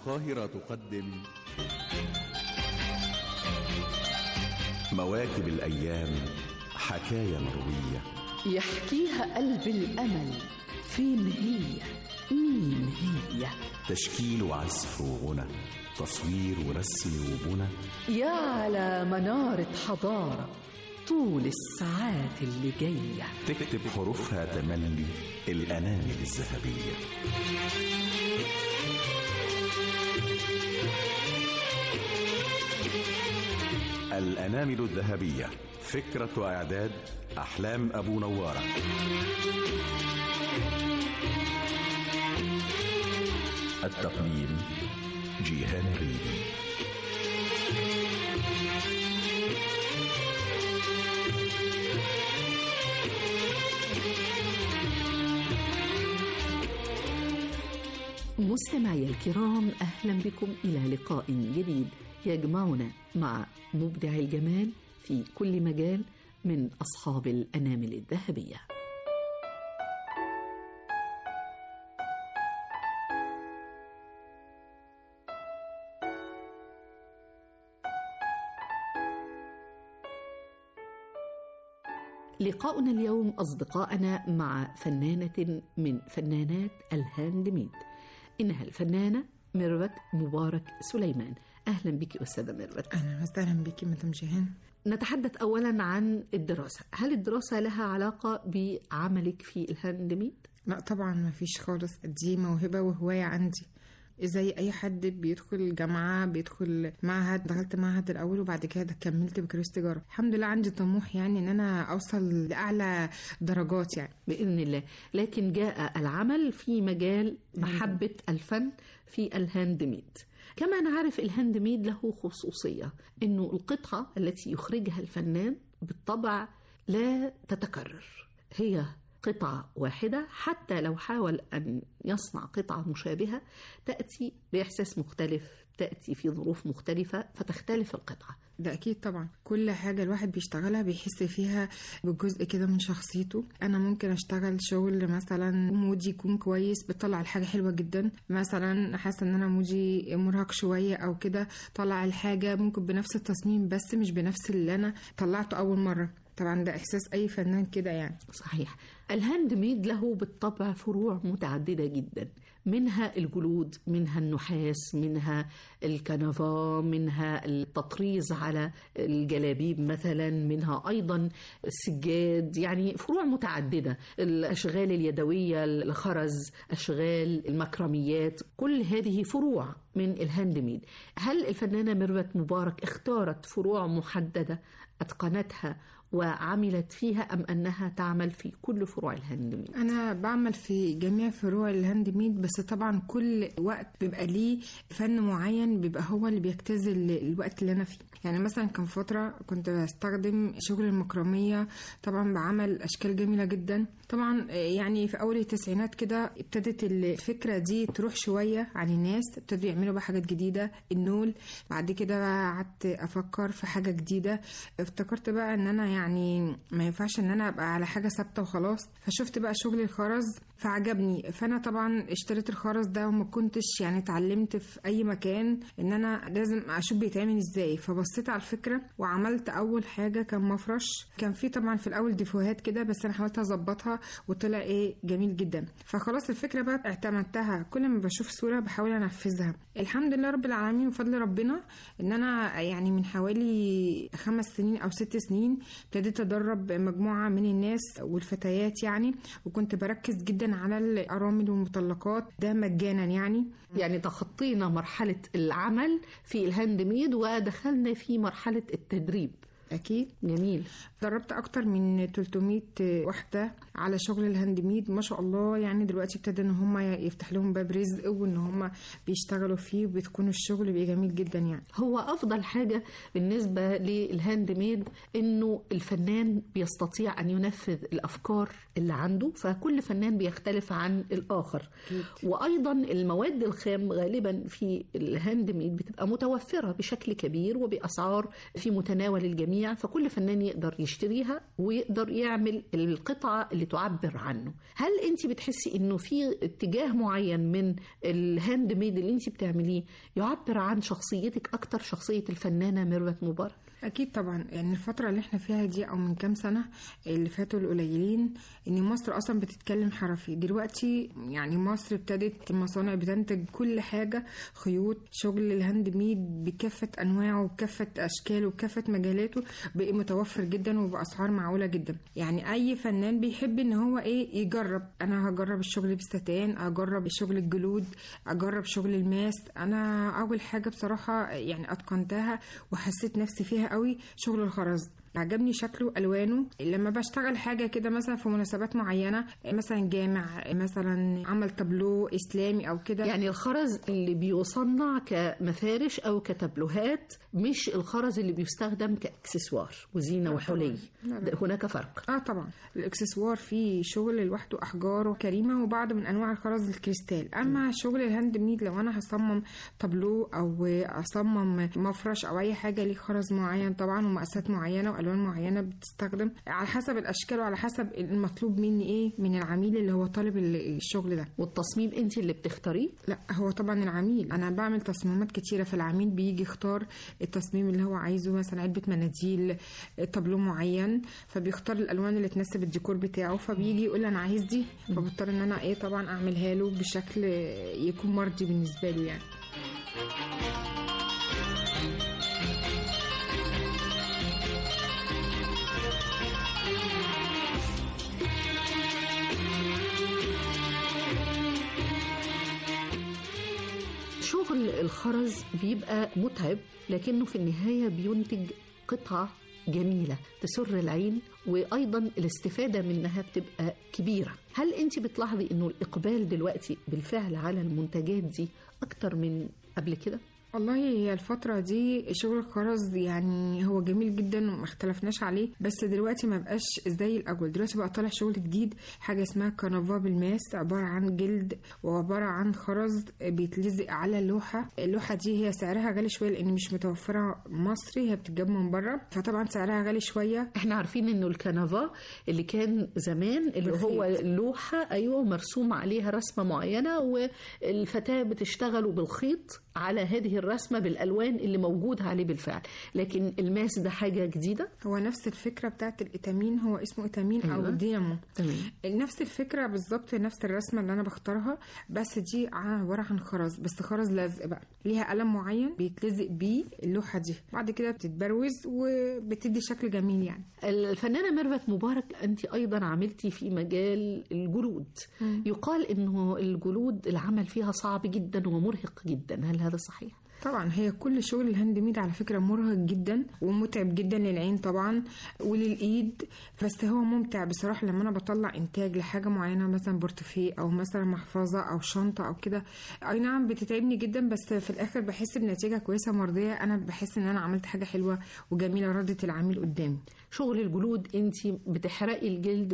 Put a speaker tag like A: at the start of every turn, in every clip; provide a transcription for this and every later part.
A: القاهرة تقدم
B: مواكب الأيام حكاية مروية
C: يحكيها قلب الأمل فين هي مين هي
B: تشكيل وعزف وغنى تصوير ورسم وبنى
C: يا على منارة حضارة طول الساعات اللي جاية
B: تكتب حروفها تملي الأنامل الذهبية الأنامل الذهبية فكرة وإعداد أحلام أبو نوارة التقديم جيهان الريدي
C: مستمعي الكرام أهلا بكم إلى لقاء جديد يجمعنا مع مبدع الجمال في كل مجال من أصحاب الأنامل الذهبية لقاؤنا اليوم أصدقائنا مع فنانة من فنانات الهاند ميد إنها الفنانة ميرفت مبارك سليمان أهلا بك أستاذة ميرفت
D: أهلا وسهلا بك مدام جيهان
C: نتحدث أولا عن الدراسة هل الدراسة لها علاقة بعملك في الهاند ميد؟
D: لا طبعا ما فيش خالص دي موهبة وهواية عندي زي اي حد بيدخل جامعه بيدخل معهد دخلت معهد الاول وبعد كده كملت بكالوريوس تجاره الحمد لله عندي طموح يعني ان انا اوصل لاعلى درجات يعني
C: بإذن الله لكن جاء العمل في مجال محبة الفن في الهاند ميد كما نعرف الهاند ميد له خصوصية أنه القطعة التي يخرجها الفنان بالطبع لا تتكرر هي قطعة واحدة حتى لو حاول أن يصنع قطعة مشابهة تأتي بإحساس مختلف تأتي في ظروف مختلفة فتختلف القطعة
D: ده اكيد طبعا كل حاجه الواحد بيشتغلها بيحس فيها بجزء كده من شخصيته انا ممكن اشتغل شغل مثلا مودي يكون كويس بطلع الحاجه حلوه جدا مثلا حاسه ان انا مودي مرهق شويه او كده طلع الحاجه ممكن بنفس التصميم بس مش بنفس اللي انا طلعته اول مره طبعا ده احساس اي فنان كده يعني
C: صحيح الهاند ميد له بالطبع فروع متعددة جدا منها الجلود منها النحاس منها الكنفا منها التطريز على الجلابيب مثلا منها أيضا السجاد يعني فروع متعددة الأشغال اليدوية الخرز أشغال المكرميات كل هذه فروع من الهاند ميد هل الفنانة ميرفت مبارك اختارت فروع محددة أتقنتها وعملت فيها أم أنها تعمل في كل فروع الهاند ميد
D: انا بعمل في جميع فروع الهاند ميد بس طبعا كل وقت بيبقى ليه فن معين بيبقى هو اللي بيجتاز ال- الوقت اللي انا فيه يعني مثلا كان فتره كنت بستخدم شغل المكرميه طبعا بعمل اشكال جميله جدا طبعا يعني في اول التسعينات كده ابتدت الفكره دي تروح شويه عن الناس ابتدوا يعملوا بقى حاجات جديده النول بعد كده بقى قعدت افكر في حاجه جديده افتكرت بقى ان انا يعني ما ينفعش ان انا ابقى على حاجه ثابته وخلاص فشفت بقى شغل الخرز فعجبني فانا طبعا اشتريت الخرز ده وما كنتش يعني اتعلمت في اي مكان ان انا لازم اشوف بيتعمل ازاي فبصيت على الفكره وعملت اول حاجه كان مفرش كان في طبعا في الاول ديفوهات كده بس انا حاولت اظبطها وطلع ايه جميل جدا فخلاص الفكره بقى اعتمدتها كل ما بشوف صوره بحاول انفذها الحمد لله رب العالمين وفضل ربنا ان انا يعني من حوالي خمس سنين او ست سنين ابتديت ادرب مجموعه من الناس والفتيات يعني وكنت بركز جدا على الارامل والمطلقات ده مجانا يعني
C: يعني تخطينا مرحلة العمل في الهاند ميد ودخلنا في مرحلة التدريب
D: اكيد
C: جميل
D: دربت اكتر من 300 واحده على شغل الهاند ميد ما شاء الله يعني دلوقتي ابتدى ان هم يفتح لهم باب رزق وان هم بيشتغلوا فيه وبتكون الشغل بيبقى جميل جدا يعني
C: هو أفضل حاجة بالنسبة للهاند ميد إنه الفنان بيستطيع أن ينفذ الأفكار اللي عنده فكل فنان بيختلف عن الآخر وأيضا المواد الخام غالبا في الهاند ميد بتبقى متوفرة بشكل كبير وبأسعار في متناول الجميع الجميع فكل فنان يقدر يشتريها ويقدر يعمل القطعة اللي تعبر عنه هل انت بتحسي انه في اتجاه معين من الهاند ميد اللي انت بتعمليه يعبر عن شخصيتك اكتر شخصية الفنانة ميرفت مبارك
D: اكيد طبعا يعني الفتره اللي احنا فيها دي او من كام سنه اللي فاتوا القليلين ان مصر اصلا بتتكلم حرفي دلوقتي يعني مصر ابتدت المصانع بتنتج كل حاجه خيوط شغل الهاند ميد بكافه انواعه وبكافه اشكاله وبكافه مجالاته بقى متوفر جدا وباسعار معقوله جدا يعني اي فنان بيحب ان هو ايه يجرب انا هجرب الشغل بالستان اجرب الشغل الجلود اجرب شغل الماس انا اول حاجه بصراحه يعني اتقنتها وحسيت نفسي فيها قوي شغل الخرز عجبني شكله الوانه لما بشتغل حاجه كده مثلا في مناسبات معينه مثلا جامع مثلا عمل تابلو اسلامي او كده
C: يعني الخرز اللي بيصنع كمفارش او كتابلوهات مش الخرز اللي بيستخدم كاكسسوار وزينه وحلي
D: لا لا.
C: ده هناك فرق
D: اه طبعا الاكسسوار فيه شغل لوحده احجار وكريمه وبعض من انواع الخرز الكريستال اما شغل الهاند ميد لو انا هصمم تابلو او اصمم مفرش او اي حاجه ليه خرز معين طبعا ومقاسات معينه والوان معينه بتستخدم على حسب الاشكال وعلى حسب المطلوب مني ايه من العميل اللي هو طالب ال- الشغل ده
C: والتصميم انت اللي بتختاريه
D: لا هو طبعا العميل انا بعمل تصميمات كتيره فالعميل بيجي يختار التصميم اللي هو عايزه مثلا علبه مناديل تابلو معين فبيختار الالوان اللي تناسب الديكور بتاعه فبيجي يقول لي انا عايز دي فبضطر ان انا ايه طبعا اعملها له بشكل يكون مرضي بالنسبه له يعني
C: شغل الخرز بيبقى متعب لكنه في النهاية بينتج قطعة جميلة تسر العين وأيضا الاستفادة منها بتبقى كبيرة هل أنت بتلاحظي أنه الإقبال دلوقتي بالفعل على المنتجات دي أكتر من قبل كده؟
D: والله هي الفترة دي شغل الخرز يعني هو جميل جدا وما اختلفناش عليه بس دلوقتي ما بقاش زي الأول دلوقتي بقى طالع شغل جديد حاجة اسمها كنفا بالماس عبارة عن جلد وعبارة عن خرز بيتلزق على اللوحة اللوحة دي هي سعرها غالي شوية لأن مش متوفرة مصري هي بتتجاب من بره فطبعا سعرها غالي شوية
C: احنا عارفين انه الكنفا اللي كان زمان اللي
D: بالخيط.
C: هو لوحة ايوه مرسوم عليها رسمة معينة والفتاة بتشتغل بالخيط على هذه الرسمة بالالوان اللي موجود عليه بالفعل لكن الماس ده حاجة جديدة
D: هو نفس الفكرة بتاعت الإتامين هو اسمه إتامين أو
C: أيوة.
D: دينامو
C: تمام
D: نفس الفكرة بالظبط نفس الرسمة اللي أنا بختارها بس دي عبارة عن خرز بس خرز لزق بقى ليها قلم معين بيتلزق بيه اللوحة دي بعد كده بتتبروز وبتدي شكل جميل يعني
C: الفنانة ميرفت مبارك أنت أيضا عملتي في مجال الجلود يقال أنه الجلود العمل فيها صعب جدا ومرهق جدا هل هذا صحيح؟
D: طبعا هي كل شغل الهاند ميد على فكرة مرهق جدا ومتعب جدا للعين طبعا وللإيد بس هو ممتع بصراحة لما أنا بطلع إنتاج لحاجة معينة مثلا بورتفيه أو مثلا محفظة أو شنطة أو كده أي نعم بتتعبني جدا بس في الآخر بحس بنتيجة كويسة مرضية أنا بحس إن أنا عملت حاجة حلوة وجميلة ردت العميل قدامي
C: شغل الجلود انت بتحرقي الجلد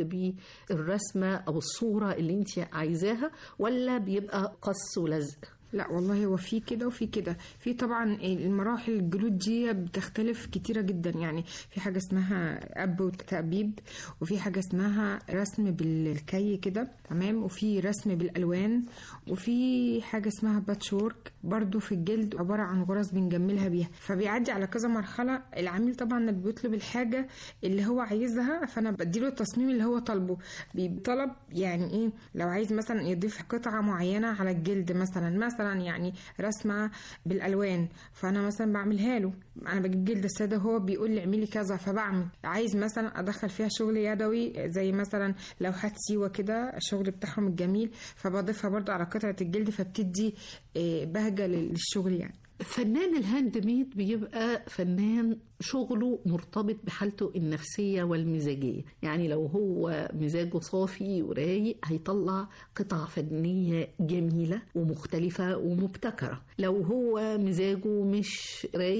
C: بالرسمة أو الصورة اللي انت عايزاها ولا بيبقى قص ولزق؟
D: لا والله هو في كده وفي كده في طبعا المراحل الجلود دي بتختلف كتيرة جدا يعني في حاجة اسمها أب وتأبيب وفي حاجة اسمها رسم بالكي كده تمام وفي رسم بالألوان وفي حاجة اسمها باتشورك برضو في الجلد عبارة عن غرز بنجملها بيها فبيعدي على كذا مرحلة العميل طبعا اللي بيطلب الحاجة اللي هو عايزها فأنا بديله التصميم اللي هو طالبه بيطلب يعني ايه لو عايز مثلا يضيف قطعة معينة على الجلد مثلا مثلا يعني رسمة بالألوان فأنا مثلا بعملها له أنا بجيب جلد السادة هو بيقول لي اعملي كذا فبعمل عايز مثلا أدخل فيها شغل يدوي زي مثلا لوحات سيوة كده الشغل بتاعهم الجميل فبضيفها برضو على قطعة الجلد فبتدي آه، بهجة للشغل يعني
C: فنان الهاند ميد بيبقى فنان شغله مرتبط بحالته النفسية والمزاجية يعني لو هو مزاجه صافي ورايق هيطلع قطع فنية جميلة ومختلفة ومبتكرة لو هو مزاجه مش رايق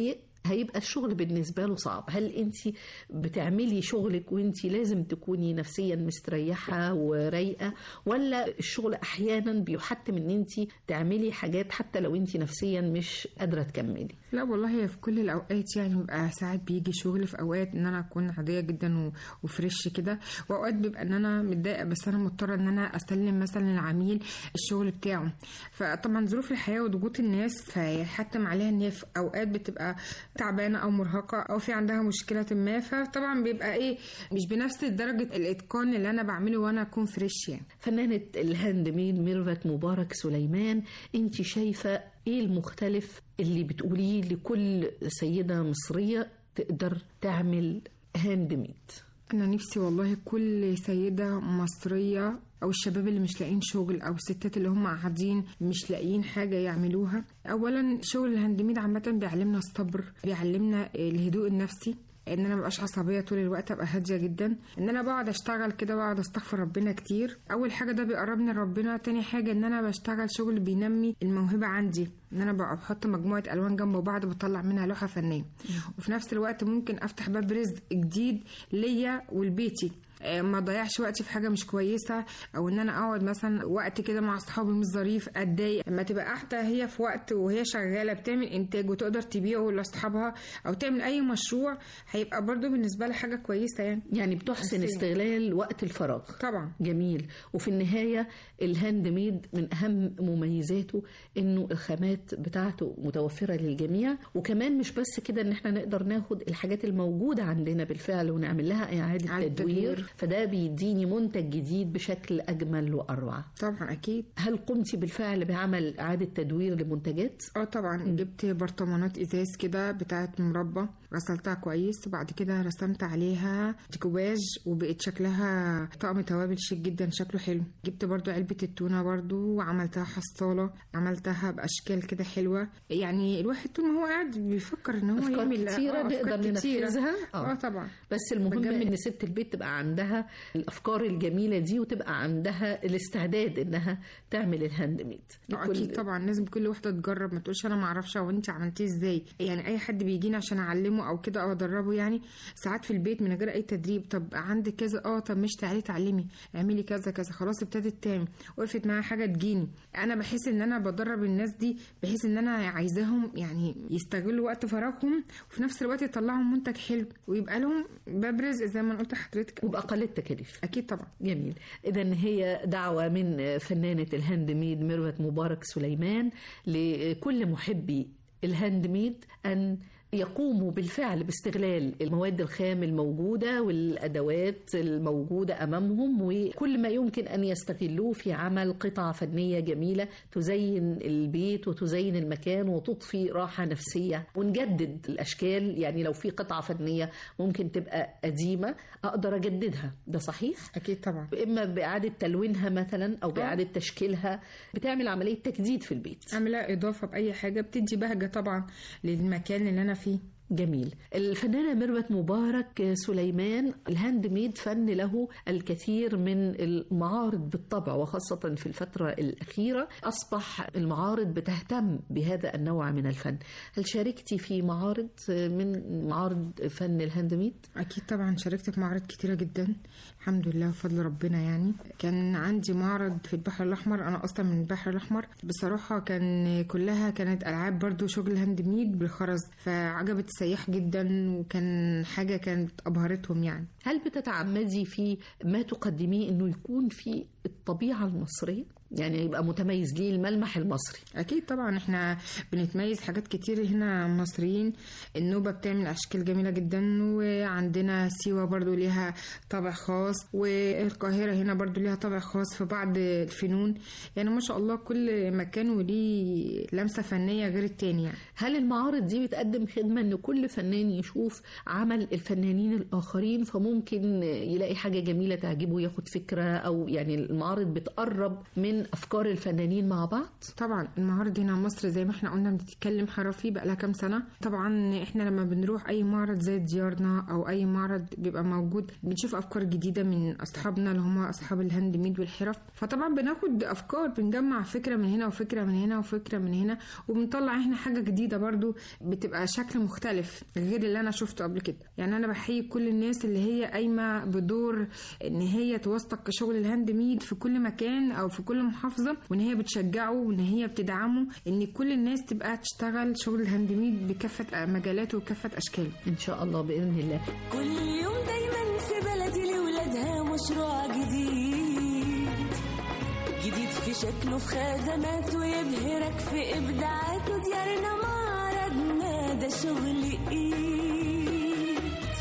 C: هيبقى الشغل بالنسبة له صعب هل أنت بتعملي شغلك وأنت لازم تكوني نفسيا مستريحة ورايقة ولا الشغل أحيانا بيحتم أن أنت تعملي حاجات حتى لو أنت نفسيا مش قادرة تكملي
D: لا والله هي في كل الاوقات يعني بيبقى ساعات بيجي شغل في اوقات ان انا اكون عاديه جدا و- وفريش كده واوقات بيبقى ان انا متضايقه بس انا مضطره ان انا اسلم مثلا العميل الشغل بتاعه فطبعا ظروف الحياه وضغوط الناس فيحتم عليها ان هي في اوقات بتبقى تعبانه او مرهقه او في عندها مشكله ما فطبعا بيبقى ايه مش بنفس درجه الاتقان اللي انا بعمله وانا اكون فريش يعني
C: فنانة الهاند ميد ميرفت مبارك سليمان انت شايفة ايه المختلف اللي بتقوليه لكل سيدة مصرية تقدر تعمل هاند ميد
D: انا نفسي والله كل سيده مصريه او الشباب اللي مش لاقيين شغل او الستات اللي هم قاعدين مش لاقيين حاجه يعملوها اولا شغل الهاندميد عامه بيعلمنا الصبر بيعلمنا الهدوء النفسي ان انا مبقاش عصبيه طول الوقت ابقى هاديه جدا ان انا بقعد اشتغل كده بقعد استغفر ربنا كتير اول حاجه ده بيقربني لربنا تاني حاجه ان انا بشتغل شغل بينمي الموهبه عندي ان انا بقى بحط مجموعه الوان جنب بعض بطلع منها لوحه فنيه وفي نفس الوقت ممكن افتح باب رزق جديد ليا ولبيتي آه، ما ضيعش وقتي في حاجه مش كويسه او ان انا اقعد مثلا وقت كده مع اصحابي مش ظريف اتضايق لما تبقى قاعده هي في وقت وهي شغاله بتعمل انتاج وتقدر تبيعه لاصحابها او تعمل اي مشروع هيبقى برضو بالنسبه لها حاجه كويسه يعني
C: يعني بتحسن
D: نفسياً.
C: استغلال وقت الفراغ
D: طبعا
C: جميل وفي النهاية الهاند ميد من أهم مميزاته إنه الخامات بتاعته متوفرة للجميع وكمان مش بس كده إن إحنا نقدر ناخد الحاجات الموجودة عندنا بالفعل ونعمل لها إعادة
D: إعادة
C: تدوير
D: تدوير.
C: فده بيديني منتج جديد بشكل أجمل وأروع
D: طبعا اكيد
C: هل قمتي بالفعل بعمل إعادة تدوير لمنتجات؟
D: اه طبعا جبت برطمانات ازاز كده بتاعه مربى غسلتها كويس وبعد كده رسمت عليها ديكوباج وبقت شكلها طقم توابل شيك جدا شكله حلو جبت برضو علبة التونة برضو وعملتها حصالة عملتها بأشكال كده حلوة يعني الواحد طول ما هو قاعد بيفكر ان هو
C: أفكار
D: يعمل
C: كتيرة
D: آه، أفكار
C: نقدر
D: كتيرة.
C: ننفذها آه.
D: اه طبعا
C: بس المهم
D: بجد.
C: ان ست البيت تبقى عندها الافكار الجميله دي وتبقى عندها الاستعداد انها تعمل الهاند ميد
D: آه، اكيد طبعا لازم كل واحده تجرب ما تقولش انا ما اعرفش او انت عملتيه ازاي يعني اي حد بيجيني عشان اعلمه او كده او ادربه يعني ساعات في البيت من غير اي تدريب طب عندك كذا اه طب مش تعالي تعلمي اعملي كذا كذا خلاص ابتدت تعمل وقفت معاها حاجه تجيني انا بحس ان انا بدرب الناس دي بحيث ان انا عايزاهم يعني يستغلوا وقت فراغهم وفي نفس الوقت يطلعوا منتج حلو ويبقى لهم باب رزق زي ما أنا قلت لحضرتك
C: وباقل التكاليف
D: اكيد طبعا
C: جميل اذا هي دعوه من فنانه الهاند ميد ميرفت مبارك سليمان لكل محبي الهاند ميد ان يقوموا بالفعل باستغلال المواد الخام الموجودة والأدوات الموجودة أمامهم وكل ما يمكن أن يستغلوه في عمل قطع فنية جميلة تزين البيت وتزين المكان وتضفي راحة نفسية ونجدد الأشكال يعني لو في قطعة فنية ممكن تبقى قديمة أقدر أجددها ده صحيح؟
D: اكيد طبعا
C: إما بإعادة تلوينها مثلا أو بإعادة تشكيلها بتعمل عملية تجديد في البيت
D: اعملها اضافه باي حاجه بتدي بهجه طبعا للمكان اللي انا فيه
C: جميل الفنانة ميرفت مبارك سليمان الهاند ميد فن له الكثير من المعارض بالطبع وخاصة في الفترة الأخيرة أصبح المعارض بتهتم بهذا النوع من الفن هل شاركتي في معارض من معارض فن الهاند ميد؟
D: اكيد طبعا شاركت في معارض كتيره جدا الحمد لله بفضل ربنا يعني كان عندي معرض في البحر الاحمر انا اصلا من البحر الاحمر بصراحه كان كلها كانت العاب برضو شغل هاند ميد بالخرز فعجبت السياح جدا وكان حاجه كانت ابهرتهم يعني
C: هل بتتعمدي في ما تقدميه أنه يكون في الطبيعة المصرية؟ يعني يبقى متميز ليه الملمح المصري
D: اكيد طبعا احنا بنتميز حاجات كتير هنا مصريين النوبه بتعمل اشكال جميله جدا وعندنا سيوه برضو ليها طابع خاص والقاهره هنا برضو ليها طابع خاص في بعض الفنون يعني ما شاء الله كل مكان وليه لمسه فنيه غير التاني يعني
C: هل المعارض دي بتقدم خدمة ان كل فنان يشوف عمل الفنانين الاخرين فممكن يلاقي حاجة جميلة تعجبه ياخد فكرة او يعني المعارض بتقرب من من افكار الفنانين مع بعض
D: طبعا المعارض هنا مصر زي ما احنا قلنا بتتكلم حرفي بقى لها كام سنه طبعا احنا لما بنروح اي معرض زي ديارنا او اي معرض بيبقى موجود بنشوف افكار جديده من اصحابنا اللي هم اصحاب الهاند ميد والحرف فطبعا بناخد افكار بنجمع فكره من هنا وفكره من هنا وفكره من هنا وبنطلع احنا حاجه جديده برضو بتبقى شكل مختلف غير اللي انا شفته قبل كده يعني انا بحيي كل الناس اللي هي قايمه بدور ان هي توثق شغل الهاند ميد في كل مكان او في كل محافظه وان هي بتشجعه وان هي بتدعمه ان كل الناس تبقى تشتغل شغل الهاند ميد بكافه مجالاته وكافه اشكاله
C: ان شاء الله باذن الله
A: كل يوم دايما في بلدي لولادها مشروع جديد جديد في شكله في خدماته يبهرك في ابداعاته ديارنا معرضنا ده شغل ايد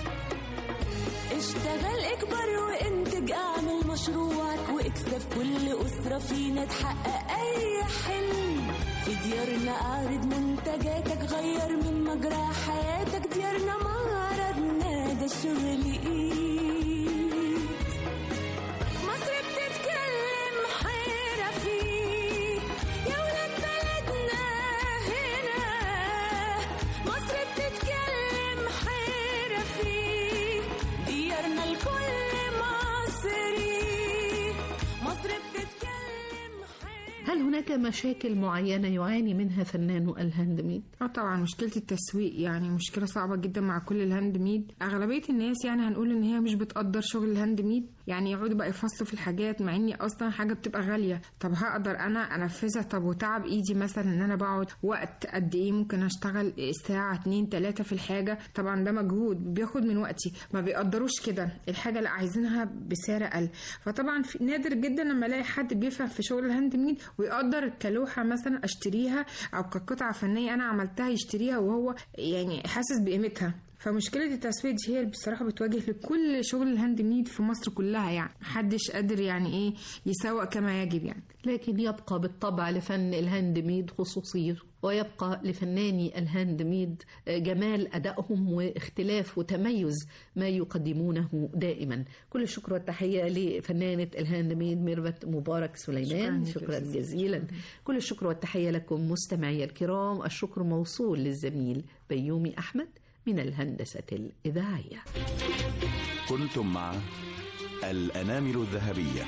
A: اشتغل اكبر وانتج اعمل مشروعك واكسب كل اسره فينا تحقق اي حلم في ديارنا اعرض منتجاتك غير من مجرى حياتك ديارنا معرضنا ده شغل ايد مصر بتتكلم حرفي يا ولاد بلدنا هنا مصر بتتكلم حرفي ديارنا الكل مصري مصر بتتكلم حرفي
C: هل هناك مشاكل معينه يعاني منها فنان الهاند ميد
D: اه طبعا مشكله التسويق يعني مشكله صعبه جدا مع كل الهاند ميد اغلبيه الناس يعني هنقول ان هي مش بتقدر شغل الهاند ميد يعني يقعدوا بقى يفصلوا في الحاجات مع اني اصلا حاجه بتبقى غاليه طب هقدر انا انفذها طب وتعب ايدي مثلا ان انا بقعد وقت قد ايه ممكن اشتغل ساعه اتنين تلاته في الحاجه طبعا ده مجهود بياخد من وقتي ما بيقدروش كده الحاجه اللي عايزينها بسعر اقل فطبعا في نادر جدا لما الاقي حد بيفهم في شغل الهاند ميد ويقدر كلوحه مثلا اشتريها او كقطعه فنيه انا عملتها يشتريها وهو يعني حاسس بقيمتها فمشكلة التسويق دي هي اللي بصراحة بتواجه لكل شغل الهاند ميد في مصر كلها يعني محدش قادر يعني ايه يسوق كما يجب يعني
C: لكن يبقى بالطبع لفن الهاند ميد خصوصية ويبقى لفناني الهاند ميد جمال أدائهم واختلاف وتميز ما يقدمونه دائما كل الشكر والتحية لفنانة الهاند ميد ميرفت مبارك سليمان
D: شكراً
C: شكرا
D: لك.
C: جزيلا كل الشكر والتحية لكم مستمعي الكرام الشكر موصول للزميل بيومي أحمد من الهندسة الإذاعية
B: كنتم مع الأنامل الذهبية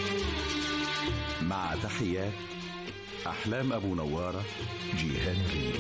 B: مع تحيات أحلام أبو نوارة جيهان ريدي